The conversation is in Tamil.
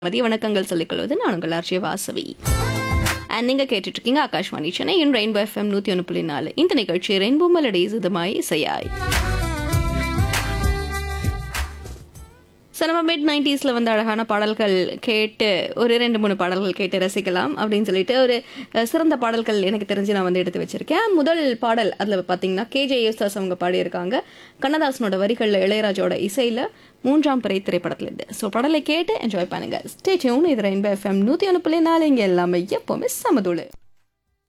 மதிய வணக்கங்கள் சொல்லிக்கொள்வது நான் உங்கள் ஆர்ஜி வாசவி அண்ட் நீங்கள் கேட்டுட்டு இருக்கீங்க Akashvani Chennai in rainbow FM நூற்றி ஒன்று புள்ளி நாலு இந்த நிகழ்ச்சி ரெயின்போ மெலடிஸ் இதுமாய் இசையாய் ஸோ நம்ம மிட் நைன்டிஸில் வந்து அழகான பாடல்கள் கேட்டு ஒரு ரெண்டு மூணு பாடல்கள் கேட்டு ரசிக்கலாம் அப்படின்னு சொல்லிட்டு ஒரு அஹ், சிறந்த பாடல்கள் எனக்கு தெரிஞ்சு நான் வந்து எடுத்து வச்சிருக்கேன் முதல் பாடல் அதில் பார்த்தீங்கன்னா கேஜே யேசுதாஸ் அவங்க பாடியிருக்காங்க கண்ணதாசனோட வரிகளில் இளையராஜோட இசையில் மூன்றாம் பிறை திரைப்படத்தில் இருந்து ஸோ பாடலை கேட்டு என்ஜாய் பண்ணுங்க ஸ்டே டியூன் இது ரெயின்போ எஃப்எம் நூற்றி ஒன்று புள்ளி நாலு இங்கே எல்லாமே எப்போவுமே சமதுளு